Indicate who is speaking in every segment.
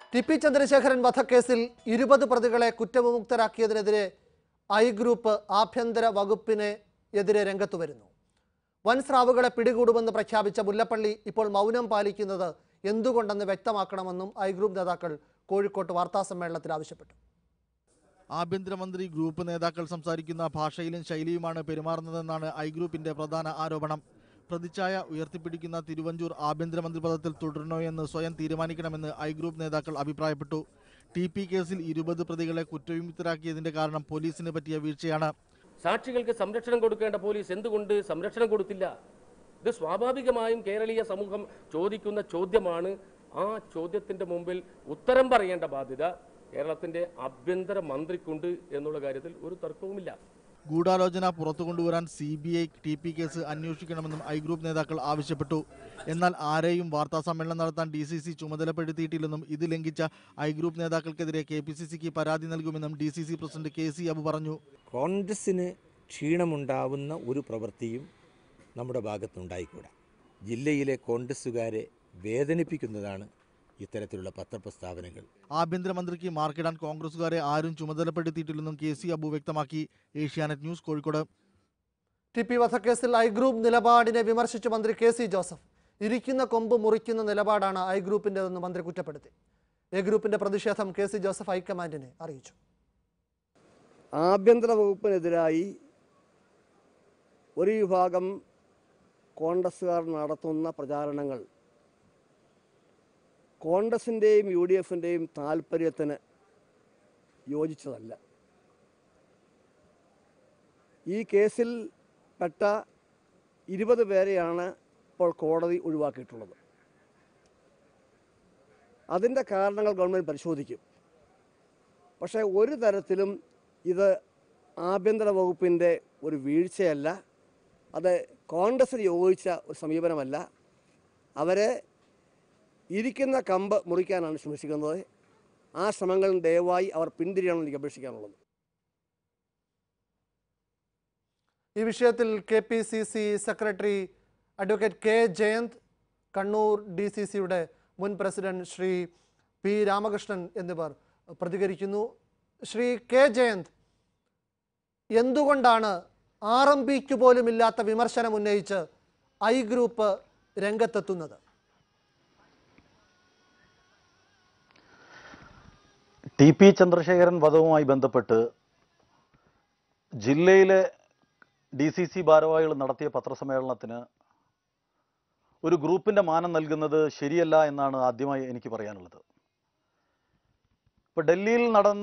Speaker 1: T P Chandrasekharan വധക്കേസിൽ ഇരുപത് പ്രതികളെ കുറ്റവിമുക്തരാക്കിയതിനെതിരെ ഐ ഗ്രൂപ്പ് ആഭ്യന്തര വകുപ്പിന് എതിരെ രംഗത്തു വരുന്നു വൻ സ്രാവുകളെ പിടികൂടുമെന്ന് പ്രഖ്യാപിച്ച മുല്ലപ്പള്ളി ഇപ്പോൾ മൗനം പാലിക്കുന്നത് എന്തുകൊണ്ടെന്ന് വ്യക്തമാക്കണമെന്നും ഐ ഗ്രൂപ്പ് നേതാക്കൾ കോഴിക്കോട്ട് വാർത്താസമ്മേളനത്തിൽ ആവശ്യപ്പെട്ടു
Speaker 2: ആഭ്യന്തരമന്ത്രി ഗ്രൂപ്പ് നേതാക്കൾ സംസാരിക്കുന്ന ഭാഷയിലും ശൈലിയുമാണ് പെരുമാറുന്നതെന്നാണ് ഐ ഗ്രൂപ്പിന്റെ പ്രധാന ആരോപണം പ്രതിച്ഛായ ഉയർത്തിപ്പിടിക്കുന്ന തിരുവഞ്ചൂർ ആഭ്യന്തരമന്ത്രി പദത്തിൽ തുടരണോ എന്ന് സ്വയം തീരുമാനിക്കണമെന്ന് ഐ ഗ്രൂപ്പ് നേതാക്കൾ അഭിപ്രായപ്പെട്ടു ടി പി കേസിൽ ഇരുപത് പ്രതികളെ കുറ്റവിമുക്തരാക്കിയതിന്റെ കാരണം പോലീസിന് പറ്റിയ വീഴ്ചയാണ്
Speaker 3: സാക്ഷികൾക്ക് സംരക്ഷണം കൊടുക്കേണ്ട പോലീസ് എന്തുകൊണ്ട് സംരക്ഷണം കൊടുത്തില്ല ഇത് സ്വാഭാവികമായും കേരളീയ സമൂഹം ചോദിക്കുന്ന ചോദ്യമാണ് ആ ചോദ്യത്തിന്റെ മുമ്പിൽ ഉത്തരം പറയേണ്ട ബാധ്യത കേരളത്തിന്റെ ആഭ്യന്തര മന്ത്രിക്കുണ്ട് എന്നുള്ള കാര്യത്തിൽ ഒരു തർക്കവുമില്ല
Speaker 2: ഗൂഢാലോചന പുറത്തു കൊണ്ടുവരാൻ C B I T P case അന്വേഷിക്കണമെന്നും ഐ ഗ്രൂപ്പ് നേതാക്കൾ ആവശ്യപ്പെട്ടു എന്നാൽ ആരെയും വാർത്താ സമ്മേളനം നടത്താൻ ഡി സി സി ചുമതലപ്പെടുത്തിയിട്ടില്ലെന്നും ഇത് ലംഘിച്ച ഐ ഗ്രൂപ്പ് നേതാക്കൾക്കെതിരെ കെ പി സി സിക്ക് പരാതി നൽകുമെന്നും D C C president K C Abu പറഞ്ഞു
Speaker 4: കോൺഗ്രസ്സിന് ക്ഷീണമുണ്ടാവുന്ന ഒരു പ്രവൃത്തിയും നമ്മുടെ ഭാഗത്തുനിന്നുണ്ടായിക്കൂടാ ജില്ലയിലെ കോൺഗ്രസ്സുകാരെ വേദനിപ്പിക്കുന്നതാണ് ഇത്തരത്തിലുള്ള പത്രപ്രസ്താവനകൾ
Speaker 2: ആഭ്യന്തരമന്ത്രിക്ക് മാർക്കിടാൻ കോൺഗ്രസുകാരെ ആരും ചുമതലപ്പെടുത്തിയിട്ടില്ലെന്നും കെ സി അബു വ്യക്തമാക്കി Asianet news Kozhikode
Speaker 1: T P വധക്കേസിൽ ഐ ഗ്രൂപ്പ് നിലപാടിനെ വിമർശിച്ച മന്ത്രി കെ സി ജോസഫ് ഇരിക്കുന്ന കൊമ്പ് മുറിക്കുന്ന നിലപാടാണ് ഐ ഗ്രൂപ്പിൻ്റെതെന്ന് മന്ത്രി കുറ്റപ്പെടുത്തി എ ഗ്രൂപ്പിന്റെ പ്രതിഷേധം കെ സി ജോസഫ് ഹൈക്കമാൻഡിനെ അറിയിച്ചു
Speaker 5: ആഭ്യന്തര വകുപ്പിനെതിരായി ഒരു വിഭാഗം കോൺഗ്രസ്സുകാർ നടത്തുന്ന പ്രചാരണങ്ങൾ കോൺഗ്രസിൻ്റെയും യു ഡി എഫിൻ്റെയും താല്പര്യത്തിന് യോജിച്ചതല്ല ഈ കേസിൽ പെട്ട ഇരുപത് പേരെയാണ് ഇപ്പോൾ കോടതി ഒഴിവാക്കിയിട്ടുള്ളത് അതിൻ്റെ കാരണങ്ങൾ ഗവൺമെൻറ് പരിശോധിക്കും പക്ഷേ ഒരു തരത്തിലും ഇത് ആഭ്യന്തര വകുപ്പിൻ്റെ ഒരു വീഴ്ചയല്ല അത് കോൺഗ്രസിന് യോജിച്ച ഒരു സമീപനമല്ല അവരെ ഇരിക്കുന്ന കമ്പ് മുറിക്കാനാണ് ശ്രമിച്ചിരിക്കുന്നത് ആ ശ്രമങ്ങൾ ദയവായി അവർ പിന്തിരിയണമെന്ന് എനിക്ക് അപേക്ഷിക്കാനുള്ളത്
Speaker 1: ഈ വിഷയത്തിൽ K P C C secretary advocate K Jayanth Kannur D C സിയുടെ മുൻ പ്രസിഡന്റ് ശ്രീ പി രാമകൃഷ്ണൻ എന്നിവർ പ്രതികരിക്കുന്നു ശ്രീ കെ ജയന്ത് എന്തുകൊണ്ടാണ് ആർ എം പിക്ക് പോലും ഇല്ലാത്ത വിമർശനം ഉന്നയിച്ച് ഐ ഗ്രൂപ്പ് രംഗത്തെത്തുന്നത്
Speaker 6: ടി പി ചന്ദ്രശേഖരൻ വധവുമായി ബന്ധപ്പെട്ട് ജില്ലയിലെ ഡി സി സി ഭാരവാഹികൾ നടത്തിയ പത്രസമ്മേളനത്തിന് ഒരു ഗ്രൂപ്പിന്റെ മാനം നൽകുന്നത് ശരിയല്ല എന്നാണ് ആദ്യമായി എനിക്ക് പറയാനുള്ളത് ഇപ്പൊ ഡൽഹിയിൽ നടന്ന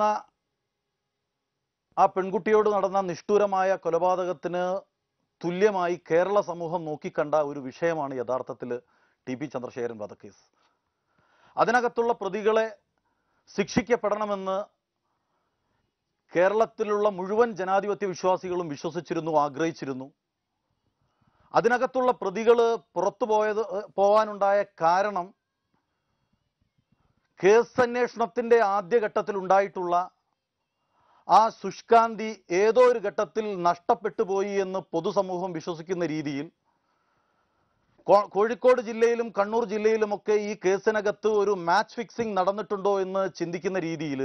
Speaker 6: ആ പെൺകുട്ടിയോട് നടന്ന നിഷ്ഠൂരമായ കൊലപാതകത്തിന് തുല്യമായി കേരള സമൂഹം നോക്കിക്കണ്ട ഒരു വിഷയമാണ് യഥാർത്ഥത്തിൽ ടി പി ചന്ദ്രശേഖരൻ വധക്കേസ് അതിനകത്തുള്ള പ്രതികളെ ശിക്ഷിക്കപ്പെടണമെന്ന് കേരളത്തിലുള്ള മുഴുവൻ ജനാധിപത്യ വിശ്വാസികളും വിശ്വസിച്ചിരുന്നു ആഗ്രഹിച്ചിരുന്നു അതിനകത്തുള്ള പ്രതികൾ പുറത്തു പോയത് പോവാനുണ്ടായ കാരണം കേസ് അന്വേഷണത്തിന്റെ ആദ്യഘട്ടത്തിൽ ഉണ്ടായിട്ടുള്ള ആ ശുഷ്കാന്തി ഏതോ ഒരു ഘട്ടത്തിൽ നഷ്ടപ്പെട്ടു പോയി എന്ന് പൊതുസമൂഹം വിശ്വസിക്കുന്ന രീതിയിൽ കോ- കോഴിക്കോട് ജില്ലയിലും കണ്ണൂർ ജില്ലയിലുമൊക്കെ ഈ കേസിനകത്ത് ഒരു മാച്ച് ഫിക്സിംഗ് നടന്നിട്ടുണ്ടോ എന്ന് ചിന്തിക്കുന്ന രീതിയിൽ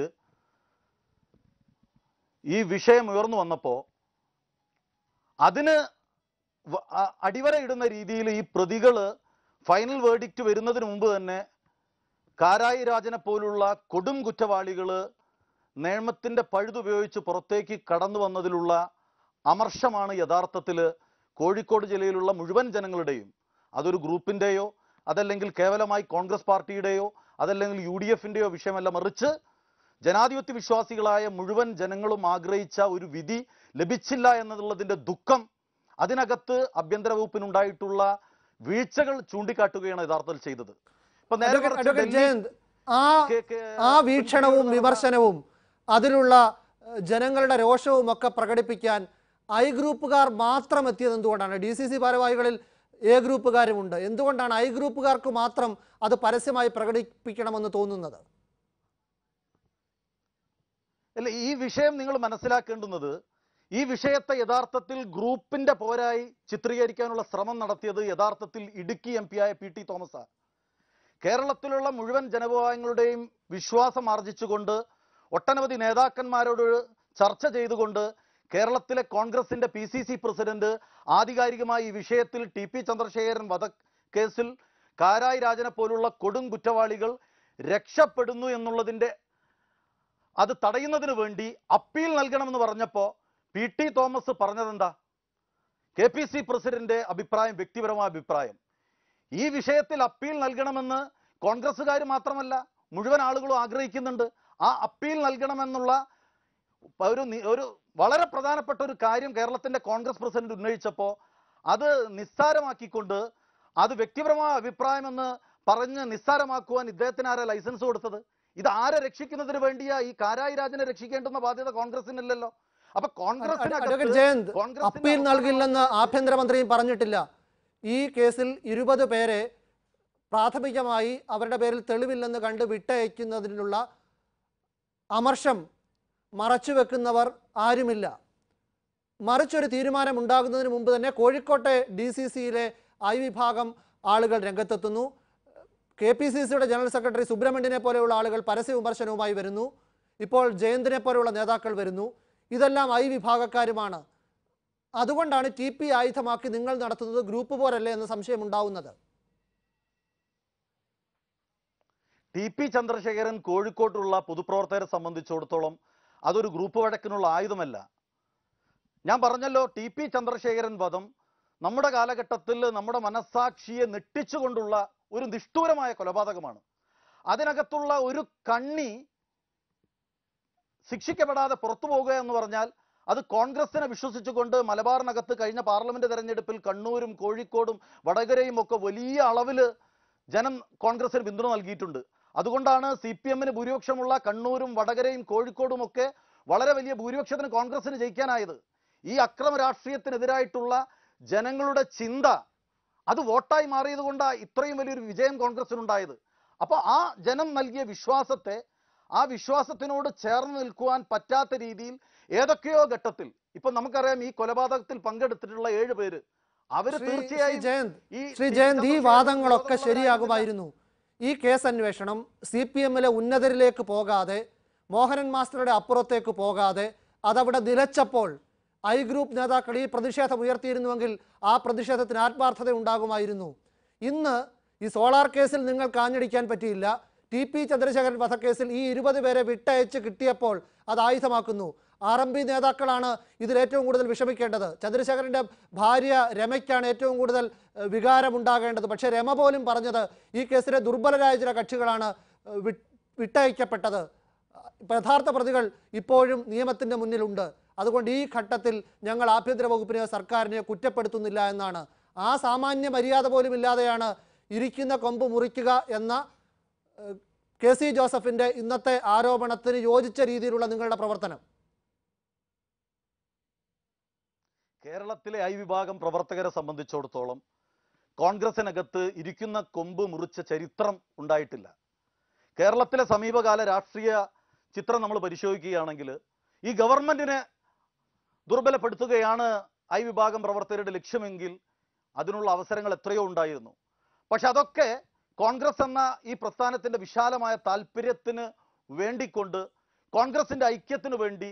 Speaker 6: ഈ വിഷയം ഉയർന്നു വന്നപ്പോൾ അതിന് വ- അ- അടിവരയിടുന്ന രീതിയിൽ ഈ പ്രതികള് ഫൈനൽ വേർഡിക്റ്റ് വരുന്നതിന് മുമ്പ് തന്നെ കാരായി രാജനെ പോലുള്ള കൊടും കുറ്റവാളികള് നിയമത്തിന്റെ പഴുതുപയോഗിച്ച് പുറത്തേക്ക് കടന്നു വന്നതിലുള്ള അമർഷമാണ് യഥാർത്ഥത്തിൽ കോഴിക്കോട് ജില്ലയിലുള്ള മുഴുവൻ ജനങ്ങളുടെയും അതൊരു ഗ്രൂപ്പിന്റെയോ അതല്ലെങ്കിൽ കേവലമായി കോൺഗ്രസ് പാർട്ടിയുടെയോ അതല്ലെങ്കിൽ യു ഡി എഫിന്റെയോ വിഷയമല്ല മറിച്ച് ജനാധിപത്യ വിശ്വാസികളായ മുഴുവൻ ജനങ്ങളും ആഗ്രഹിച്ച ഒരു വിധി ലഭിച്ചില്ല എന്നുള്ളതിന്റെ ദുഃഖം അതിനകത്ത് ആഭ്യന്തര വകുപ്പിനുണ്ടായിട്ടുള്ള വീഴ്ചകൾ ചൂണ്ടിക്കാട്ടുകയാണ് യഥാർത്ഥത്തിൽ ചെയ്തത് ഇപ്പൊ നേരെ
Speaker 1: അഡ്വക്കേറ്റ്
Speaker 6: മറിച്ച്
Speaker 1: അഡ്വക്കേറ്റ്
Speaker 6: ഡൽഹി-
Speaker 1: ജയന്ത് ആ
Speaker 6: കെ- കെ-
Speaker 1: ആ വീക്ഷണവും വിമർശനവും അതിലുള്ള ഏഹ്, ജനങ്ങളുടെ രോഷവും ഒക്കെ പ്രകടിപ്പിക്കാൻ ഐ ഗ്രൂപ്പുകാർ മാത്രം എത്തിയത് എന്തുകൊണ്ടാണ് ഡി സി സി ഭാരവാഹികളിൽ എ ഗ്രൂപ്പുകാരുമുണ്ട് എന്തുകൊണ്ടാണ് ഐ ഗ്രൂപ്പുകാർക്ക് മാത്രം അത് പരസ്യമായി പ്രകടിപ്പിക്കണമെന്ന് തോന്നുന്നത്
Speaker 6: അല്ല ഈ വിഷയം നിങ്ങൾ മനസ്സിലാക്കേണ്ടുന്നത് ഈ വിഷയത്തെ യഥാർത്ഥത്തിൽ ഗ്രൂപ്പിന്റെ പോരായി ചിത്രീകരിക്കാനുള്ള ശ്രമം നടത്തിയത് യഥാർത്ഥത്തിൽ ഇടുക്കി എം പിയായ പി ടി തോമസാണ് കേരളത്തിലുള്ള മുഴുവൻ ജനവിഭാഗങ്ങളുടെയും വിശ്വാസം ആർജിച്ചുകൊണ്ട് ഒട്ടനവധി നേതാക്കന്മാരോട് ചർച്ച ചെയ്തുകൊണ്ട് കേരളത്തിലെ കോൺഗ്രസിന്റെ പി സി സി പ്രസിഡന്റ് ആധികാരികമായി ഈ വിഷയത്തിൽ ടി പി ചന്ദ്രശേഖരൻ വധക്കേസിൽ കാരായി രാജനെ പോലുള്ള കൊടും കുറ്റവാളികൾ രക്ഷപ്പെടുന്നു എന്നുള്ളതിന്റെ അത് തടയുന്നതിന് വേണ്ടി അപ്പീൽ നൽകണമെന്ന് പറഞ്ഞപ്പോൾ പി ടി തോമസ് പറഞ്ഞതെന്താ കെ പി സി പ്രസിഡന്റ് അഭിപ്രായം വ്യക്തിപരമായ അഭിപ്രായം ഈ വിഷയത്തിൽ അപ്പീൽ നൽകണമെന്ന് കോൺഗ്രസ്സുകാർ മാത്രമല്ല മുഴുവൻ ആളുകളും ആഗ്രഹിക്കുന്നുണ്ട് ആ അപ്പീൽ നൽകണമെന്നുള്ള ഒരു നി- ഒരു വളരെ പ്രധാനപ്പെട്ട ഒരു കാര്യം കേരളത്തിന്റെ കോൺഗ്രസ് പ്രസിഡന്റ് ഉന്നയിച്ചപ്പോൾ അത് നിസ്സാരമാക്കിക്കൊണ്ട് അത് വ്യക്തിപരമായ അഭിപ്രായമെന്ന് പറഞ്ഞ് നിസ്സാരമാക്കുവാൻ ഇദ്ദേഹത്തിന് ആരാ ലൈസൻസ് കൊടുത്തത് ഇത് ആരെ രക്ഷിക്കുന്നതിന് വേണ്ടിയാ ഈ കാരായി രാജനെ രക്ഷിക്കേണ്ടുന്ന ബാധ്യത കോൺഗ്രസിനില്ലല്ലോ അപ്പൊ
Speaker 1: അഡ്വക്കേറ്റ്
Speaker 6: കോൺഗ്രസിനകത്ത്
Speaker 1: ജയന്ത്
Speaker 6: കോൺഗ്രസിന്റെ
Speaker 1: അപ്പീൽ നൽകില്ലെന്ന് ആഭ്യന്തരമന്ത്രിയും പറഞ്ഞിട്ടില്ല ഈ കേസിൽ ഇരുപത് പേരെ പ്രാഥമികമായി അവരുടെ പേരിൽ തെളിവില്ലെന്ന് കണ്ട് വിട്ടയക്കുന്നതിനുള്ള അമർഷം മറച്ചുവെക്കുന്നവർ ആരുമില്ല മറിച്ചൊരു തീരുമാനം ഉണ്ടാകുന്നതിന് മുമ്പ് തന്നെ കോഴിക്കോട്ടെ ഡി സി സിയിലെ ഐ വിഭാഗം ആളുകൾ രംഗത്തെത്തുന്നു കെ പി സി സിയുടെ ജനറൽ സെക്രട്ടറി സുബ്രഹ്മണ്യനെ പോലെയുള്ള ആളുകൾ പരസ്യ വിമർശനവുമായി വരുന്നു ഇപ്പോൾ ജയന്തിനെ പോലെയുള്ള നേതാക്കൾ വരുന്നു ഇതെല്ലാം ഐ വിഭാഗക്കാരുമാണ് അതുകൊണ്ടാണ് ടി പി ആയുധമാക്കി നിങ്ങൾ നടത്തുന്നത് ഗ്രൂപ്പ് പോരല്ലേ എന്ന സംശയം ഉണ്ടാവുന്നത്
Speaker 6: ടി പി ചന്ദ്രശേഖരൻ കോഴിക്കോട്ടുള്ള പൊതുപ്രവർത്തകരെ സംബന്ധിച്ചിടത്തോളം അതൊരു ഗ്രൂപ്പ് വഴക്കിനുള്ള ആയുധമല്ല ഞാൻ പറഞ്ഞല്ലോ ടി പി ചന്ദ്രശേഖരൻ വധം നമ്മുടെ കാലഘട്ടത്തിൽ നമ്മുടെ മനസ്സാക്ഷിയെ നെട്ടിച്ചുകൊണ്ടുള്ള ഒരു നിഷ്ഠൂരമായ കൊലപാതകമാണ് അതിനകത്തുള്ള ഒരു കണ്ണി ശിക്ഷിക്കപ്പെടാതെ പുറത്തു പോകുക എന്ന് പറഞ്ഞാൽ അത് കോൺഗ്രസിനെ വിശ്വസിച്ചുകൊണ്ട് മലബാറിനകത്ത് കഴിഞ്ഞ പാർലമെന്റ് തെരഞ്ഞെടുപ്പിൽ കണ്ണൂരും കോഴിക്കോടും വടകരയും ഒക്കെ വലിയ അളവിൽ ജനം കോൺഗ്രസിന് പിന്തുണ നൽകിയിട്ടുണ്ട് അതുകൊണ്ടാണ് സി പി എമ്മിന് ഭൂരിപക്ഷമുള്ള കണ്ണൂരും വടകരയും കോഴിക്കോടും ഒക്കെ വളരെ വലിയ ഭൂരിപക്ഷത്തിന് കോൺഗ്രസിന് ജയിക്കാനായത് ഈ അക്രമ രാഷ്ട്രീയത്തിനെതിരായിട്ടുള്ള ജനങ്ങളുടെ ചിന്ത അത് വോട്ടായി മാറിയത് കൊണ്ടാണ് ഇത്രയും വലിയൊരു വിജയം കോൺഗ്രസിനുണ്ടായത് അപ്പോൾ ആ ജനം നൽകിയ വിശ്വാസത്തെ ആ വിശ്വാസത്തിനോട് ചേർന്ന് നിൽക്കുവാൻ പറ്റാത്ത രീതിയിൽ ഏതൊക്കെയോ ഘട്ടത്തിൽ ഇപ്പൊ നമുക്കറിയാം ഈ കൊലപാതകത്തിൽ പങ്കെടുത്തിട്ടുള്ള ഏഴ് പേര് അവര്
Speaker 1: ശ്രീ- ശ്രീ
Speaker 6: തീർച്ചയായും
Speaker 1: ജയന്ത്
Speaker 6: ഈ
Speaker 1: ശ്രീ
Speaker 6: ടി.
Speaker 1: ജയന്ത് ഈ
Speaker 6: ചന്ദ്രശേഖരൻ
Speaker 1: വാദങ്ങളൊക്കെ
Speaker 6: വിരോധമുള്ളവരായിരുന്നില്ല.
Speaker 1: ശരിയാകുമായിരുന്നു ഈ കേസ് അന്വേഷണം സി പി എമ്മിലെ ഉന്നതരിലേക്ക് പോകാതെ മോഹനൻ മാസ്റ്ററുടെ അപ്പുറത്തേക്ക് പോകാതെ അതവിടെ നിലച്ചപ്പോൾ ഐ ഗ്രൂപ്പ് നേതാക്കൾ ഈ പ്രതിഷേധം ഉയർത്തിയിരുന്നുവെങ്കിൽ ആ പ്രതിഷേധത്തിന് ആത്മാർത്ഥത ഉണ്ടാകുമായിരുന്നു ഇന്ന് ഈ സോളാർ കേസിൽ നിങ്ങൾ കാഞ്ഞടിക്കാൻ പറ്റിയില്ല ടി പി ചന്ദ്രശേഖരൻ വധക്കേസിൽ ഈ ഇരുപത് പേരെ വിട്ടയച്ച് കിട്ടിയപ്പോൾ അത് ആയുധമാക്കുന്നു ആർ എം പി നേതാക്കളാണ് ഇതിൽ ഏറ്റവും കൂടുതൽ വിഷമിക്കേണ്ടത് ചന്ദ്രശേഖരൻ്റെ ഭാര്യ രമയ്ക്കാണ് ഏറ്റവും കൂടുതൽ ഏഹ്, വികാരമുണ്ടാകേണ്ടത് പക്ഷേ രമ പോലും പറഞ്ഞത് ഈ കേസിലെ ദുർബലരായ ചില കക്ഷികളാണ് ഏഹ്, വി- വിട്ടയക്കപ്പെട്ടത് യഥാർത്ഥ പ്രതികൾ ഇപ്പോഴും നിയമത്തിൻ്റെ മുന്നിലുണ്ട് അതുകൊണ്ട് ഈ ഘട്ടത്തിൽ ഞങ്ങൾ ആഭ്യന്തര വകുപ്പിനെ സർക്കാരിനെ കുറ്റപ്പെടുത്തുന്നില്ല എന്നാണ് ആ സാമാന്യ മര്യാദ പോലും ഇല്ലാതെയാണ് ഇരിക്കുന്ന കൊമ്പ് മുറിക്കുക എന്ന ഏഹ്, കെ സി ജോസഫിൻ്റെ ഇന്നത്തെ ആരോപണത്തിന് യോജിച്ച രീതിയിലുള്ള നിങ്ങളുടെ പ്രവർത്തനം
Speaker 6: കേരളത്തിലെ ഐ വിഭാഗം പ്രവർത്തകരെ സംബന്ധിച്ചിടത്തോളം കോൺഗ്രസിനകത്ത് ഇരിക്കുന്ന കൊമ്പ് മുറിച്ച ചരിത്രം ഉണ്ടായിട്ടില്ല കേരളത്തിലെ സമീപകാല രാഷ്ട്രീയ ചിത്രം നമ്മൾ പരിശോധിക്കുകയാണെങ്കിൽ ഈ ഗവൺമെന്റിനെ ദുർബലപ്പെടുത്തുകയാണ് ഐ വിഭാഗം പ്രവർത്തകരുടെ ലക്ഷ്യമെങ്കിൽ അതിനുള്ള അവസരങ്ങൾ എത്രയോ ഉണ്ടായിരുന്നു പക്ഷെ അതൊക്കെ കോൺഗ്രസ് എന്ന ഈ പ്രസ്ഥാനത്തിന്റെ വിശാലമായ താല്പര്യത്തിന് വേണ്ടിക്കൊണ്ട് കോൺഗ്രസിന്റെ ഐക്യത്തിനു വേണ്ടി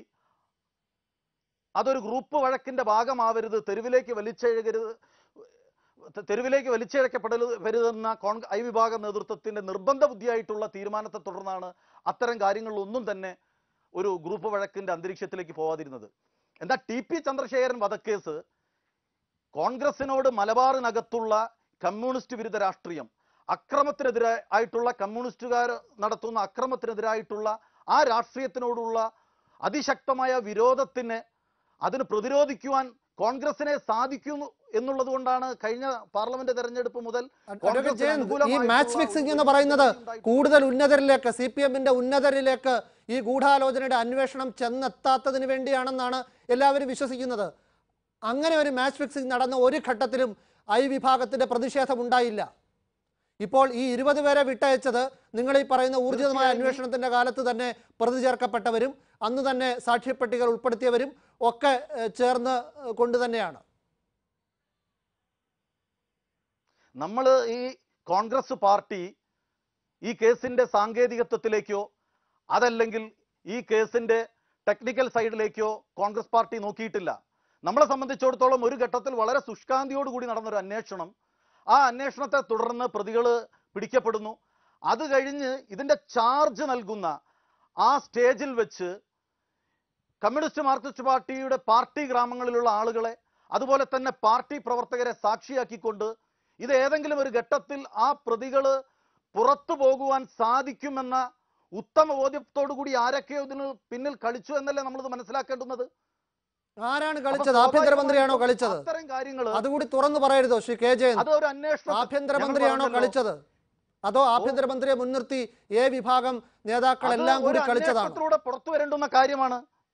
Speaker 6: അതൊരു ഗ്രൂപ്പ് വഴക്കിന്റെ ഭാഗമാവരുത് തെരുവിലേക്ക് വലിച്ചെഴുകരുത് തെ- തെരുവിലേക്ക് വലിച്ചിഴക്കപ്പെടരുതെന്ന കോൺ ഐ വിഭാഗ നേതൃത്വത്തിന്റെ നിർബന്ധ ബുദ്ധിയായിട്ടുള്ള തീരുമാനത്തെ തുടർന്നാണ് അത്തരം കാര്യങ്ങളിലൊന്നും തന്നെ ഒരു ഗ്രൂപ്പ് വഴക്കിന്റെ അന്തരീക്ഷത്തിലേക്ക് പോവാതിരുന്നത് എന്നാൽ ടി പി ചന്ദ്രശേഖരൻ വധക്കേസ് കോൺഗ്രസിനോട് മലബാറിനകത്തുള്ള കമ്മ്യൂണിസ്റ്റ് വിരുദ്ധ രാഷ്ട്രീയം അക്രമത്തിനെതിരെ ആയിട്ടുള്ള കമ്മ്യൂണിസ്റ്റുകാർ നടത്തുന്ന അക്രമത്തിനെതിരായിട്ടുള്ള ആ രാഷ്ട്രീയത്തിനോടുള്ള അതിശക്തമായ വിരോധത്തിന് അതിന് പ്രതിരോധിക്കുവാൻ കോൺഗ്രസിനെ സാധിക്കുന്നു എന്നുള്ളത് കൊണ്ടാണ് കഴിഞ്ഞ പാർലമെന്റ് തെരഞ്ഞെടുപ്പ് മുതൽ
Speaker 1: അഡ്വക്കേറ്റ്
Speaker 6: കോൺഗ്രസിന്
Speaker 1: ജയന്ത് ഈ
Speaker 6: അനുകൂലമായിട്ടുള്ള
Speaker 1: മാച്ച് ഫിക്സിംഗ്
Speaker 6: ഒരു
Speaker 1: എന്ന് പറയുന്നത്
Speaker 6: ഉണ്ടായിട്ടുണ്ട്.
Speaker 1: കൂടുതൽ ഉന്നതരിലേക്ക് സി പി എമ്മിന്റെ ഉന്നതരിലേക്ക് ഈ ഗൂഢാലോചനയുടെ അന്വേഷണം ചെന്നെത്താത്തതിന് വേണ്ടിയാണെന്നാണ് എല്ലാവരും വിശ്വസിക്കുന്നത് അങ്ങനെ ഒരു മാച്ച് ഫിക്സിംഗ് നടന്ന ഒരു ഘട്ടത്തിലും ഐ വിഭാഗത്തിന്റെ പ്രതിഷേധം ഉണ്ടായില്ല ഇപ്പോൾ ഈ ഇരുപത് പേരെ വിട്ടയച്ചത് നിങ്ങൾ ഈ പറയുന്ന ഊർജിതമായ
Speaker 6: തീർച്ചയായും ഈ-
Speaker 1: അന്വേഷണത്തിന്റെ കാലത്ത് തന്നെ പ്രതി ചേർക്കപ്പെട്ടവരും അന്ന് തന്നെ സാക്ഷ്യപ്പെട്ടികൾ ഉൾപ്പെടുത്തിയവരും ഒക്കെ ഏഹ്, ചേർന്ന് ഏഹ്, കൊണ്ട് തന്നെയാണ്
Speaker 6: നമ്മൾ ഈ കോൺഗ്രസ് പാർട്ടി ഈ കേസിന്റെ സാങ്കേതികത്വത്തിലേക്കോ അതല്ലെങ്കിൽ ഈ കേസിന്റെ ടെക്നിക്കൽ സൈഡിലേക്കോ കോൺഗ്രസ് പാർട്ടി നോക്കിയിട്ടില്ല നമ്മളെ സംബന്ധിച്ചിടത്തോളം ഒരു ഘട്ടത്തിൽ വളരെ ശുഷ്കാന്തിയോടുകൂടി നടന്നൊരു അന്വേഷണം ആ അന്വേഷണത്തെ തുടർന്ന് പ്രതികൾ പിടിക്കപ്പെടുന്നു അത് കഴിഞ്ഞ് ഇതിന്റെ ചാർജ് നൽകുന്ന ആ സ്റ്റേജിൽ വെച്ച് കമ്മ്യൂണിസ്റ്റ് മാർക്സിസ്റ്റ് പാർട്ടിയുടെ പാർട്ടി ഗ്രാമങ്ങളിലുള്ള ആളുകളെ അതുപോലെ തന്നെ പാർട്ടി പ്രവർത്തകരെ സാക്ഷിയാക്കിക്കൊണ്ട് ഇത് ഏതെങ്കിലും ഒരു ഘട്ടത്തിൽ ആ പ്രതികൾ പുറത്തു പോകുവാൻ സാധിക്കുമെന്ന ഉത്തമ ബോധ്യത്തോടു കൂടി ആരൊക്കെയോ ഇതിന് പിന്നിൽ കളിച്ചു എന്നല്ലേ നമ്മളിത് മനസ്സിലാക്കേണ്ടുന്നത്
Speaker 1: ആരാണ്
Speaker 6: അപ്പൊ
Speaker 1: കളിച്ചത് ആഭ്യന്തരമന്ത്രിയാണോ
Speaker 6: സ്വാഭാവികമായിട്ടും
Speaker 1: കളിച്ചത്
Speaker 6: അത്തരം കാര്യങ്ങൾ
Speaker 1: അതുകൂടി തുറന്നു പറയരുതോ ശ്രീ കെ ജയൻ
Speaker 6: അത് ഒരു അന്വേഷണം
Speaker 1: ആഭ്യന്തരമന്ത്രിയാണോ കളിച്ചത് അതോ ആഭ്യന്തരമന്ത്രിയെ മുൻനിർത്തി എ വിഭാഗം നേതാക്കളെല്ലാം
Speaker 6: അത്
Speaker 1: കൂടി
Speaker 6: ഒരു
Speaker 1: കളിച്ചതാണോ
Speaker 6: അന്വേഷണത്തിലൂടെ പുറത്തു വരേണ്ടുന്ന കാര്യമാണ്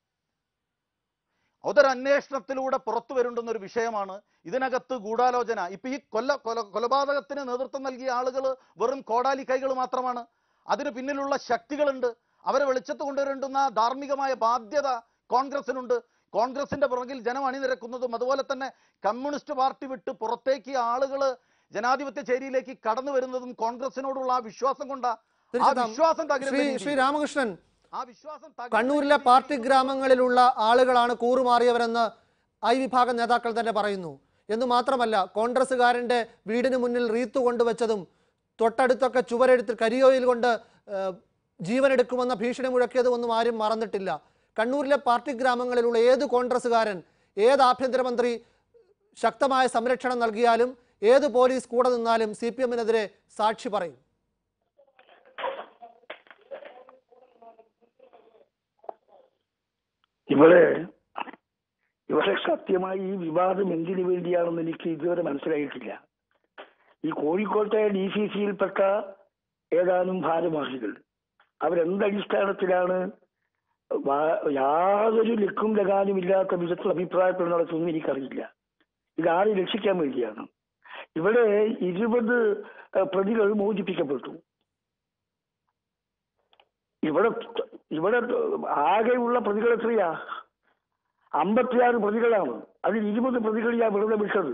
Speaker 6: അതൊരു അന്വേഷണത്തിലൂടെ പുറത്തു വരേണ്ടുന്ന ഒരു വിഷയമാണ് ഇതിനകത്ത് ഗൂഢാലോചന ഇപ്പൊ ഈ കൊല്ല കൊല കൊലപാതകത്തിന് നേതൃത്വം നൽകിയ ആളുകൾ വെറും കോടാലി കൈകൾ മാത്രമാണ് അതിന് പിന്നിലുള്ള ശക്തികളുണ്ട് അവരെ വെളിച്ചത്ത് കൊണ്ടുവരേണ്ടുന്ന ധാർമ്മികമായ ബാധ്യത കോൺഗ്രസിനുണ്ട് കോൺഗ്രസിന്റെ പുറകിൽ ജനം അണിനിരക്കുന്നതും അതുപോലെ തന്നെ കമ്മ്യൂണിസ്റ്റ് പാർട്ടി വിട്ട് പുറത്തേക്ക് ആളുകൾ ജനാധിപത്യ ചേരിയിലേക്ക് കടന്നു വരുന്നതും കോൺഗ്രസിനോടുള്ള ആ വിശ്വാസം കൊണ്ടാ ആ
Speaker 1: തിരിച്ചെത്താം.
Speaker 6: വിശ്വാസം തകരുന്ന
Speaker 1: ശ്രീ
Speaker 6: രീതിയിൽ-
Speaker 1: ശ്രീ രാമകൃഷ്ണൻ
Speaker 6: ആ വിശ്വാസം തകരുന്ന
Speaker 1: കണ്ണൂരിലെ
Speaker 6: രീതിയിൽ
Speaker 1: പാർട്ടി ഗ്രാമങ്ങളിലുള്ള ആളുകളാണ് കൂറുമാറിയവരെന്ന് ഐ വിഭാഗം നേതാക്കൾ തന്നെ പറയുന്നു എന്ന് മാത്രമല്ല കോൺഗ്രസ്സുകാരന്റെ വീടിന് മുന്നിൽ റീത്ത് കൊണ്ടുവച്ചതും തൊട്ടടുത്തൊക്കെ ചുവരെടുത്ത് കരിയോയിൽ കൊണ്ട് ഏഹ്, ജീവനെടുക്കുമെന്ന ഭീഷണി മുഴക്കിയതും ഒന്നും ആരും മറന്നിട്ടില്ല കണ്ണൂരിലെ പാർട്ടി ഗ്രാമങ്ങളിലുള്ള ഏത് കോൺഗ്രസ്സുകാരൻ ഏത് ആഭ്യന്തരമന്ത്രി ശക്തമായ സംരക്ഷണം നൽകിയാലും ഏത് പോലീസ് കൂടെ നിന്നാലും സി പി എമ്മിനെതിരെ സാക്ഷി പറയും
Speaker 7: ഇവിടെ ഇവിടെ സത്യമായി ഈ വിവാദം എന്തിനു വേണ്ടിയാണെന്ന് എനിക്ക് ഇതുവരെ മനസ്സിലായിട്ടില്ല ഈ കോഴിക്കോട്ടെ ഡി സി സിയിൽപ്പെട്ട ഏതാനും ഭാരവാഹികൾ അവരെന്തടിസ്ഥാനത്തിലാണ് വാ- യാതൊരു ലക്കും ലഗാനും ഇല്ലാത്ത വിധത്തിൽ അഭിപ്രായത്തിൽ നടത്തുമെന്ന് എനിക്കറിയില്ല ഇത് ആരെ രക്ഷിക്കാൻ വേണ്ടിയാണ് ഇവിടെ ഇരുപത് ഏഹ്, പ്രതികൾ മോചിപ്പിക്കപ്പെട്ടു ഇവിടെ ഇവിടെ ആകെയുള്ള പ്രതികൾ എത്രയാ അമ്പത്തിയാറ് പ്രതികളാണ് അതിൽ ഇരുപത് പ്രതികളെയാ വെറുതെ വിട്ടത്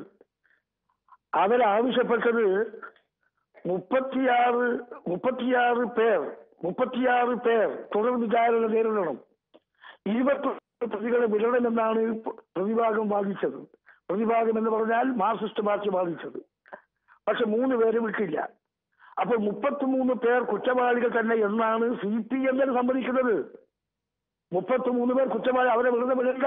Speaker 7: അവരാവശ്യപ്പെട്ടത് മുപ്പത്തിയാറ് മുപ്പത്തിയാറ് പേർ മുപ്പത്തിയാറ് പേർ തുടർ വിചാരണ നേരിടണം ഇരുപത്തി പ്രതികളെ വിടണമെന്നാണ് പ്രതിഭാഗം വാദിച്ചത് പ്രതിഭാഗം എന്ന് പറഞ്ഞാൽ മാർക്സിസ്റ്റ് പാർട്ടി വാദിച്ചത് പക്ഷെ മൂന്ന് പേരെ വിട്ടില്ല അപ്പോൾ മുപ്പത്തിമൂന്ന് പേർ കുറ്റവാളികൾ തന്നെ എന്നാണ് സി പി എമ്മിന് സമ്മതിക്കുന്നത് മുപ്പത്തിമൂന്ന് പേർ കുറ്റവാളി അവരെ വെറുതെ വിടണ്ട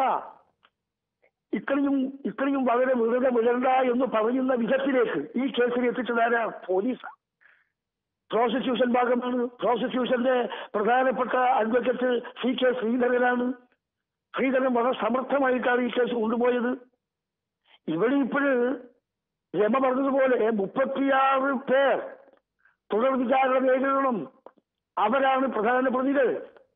Speaker 7: ഇത്രയും ഇത്രയും വളരെ വെറുതെ വിടണ്ട എന്ന് പറയുന്ന വിധത്തിലേക്ക് ഈ കേസിൽ എത്തിച്ചതാരാ പോലീസ് പ്രോസിക്യൂഷൻ ഭാഗമാണ് പ്രോസിക്യൂഷന്റെ പ്രധാനപ്പെട്ട അഡ്വക്കേറ്റ് സി കെ ശ്രീധരനാണ് ശ്രീധരൻ വളരെ സമർത്ഥമായിട്ടാണ് ഈ കേസ് കൊണ്ടുപോയത് ഇവിടെ ഇപ്പോഴ് രമ പറഞ്ഞതുപോലെ മുപ്പത്തിയാറ് പേർ തുടർ വിചാരണ നേരിടണം അവരാണ് പ്രധാന പ്രതികൾ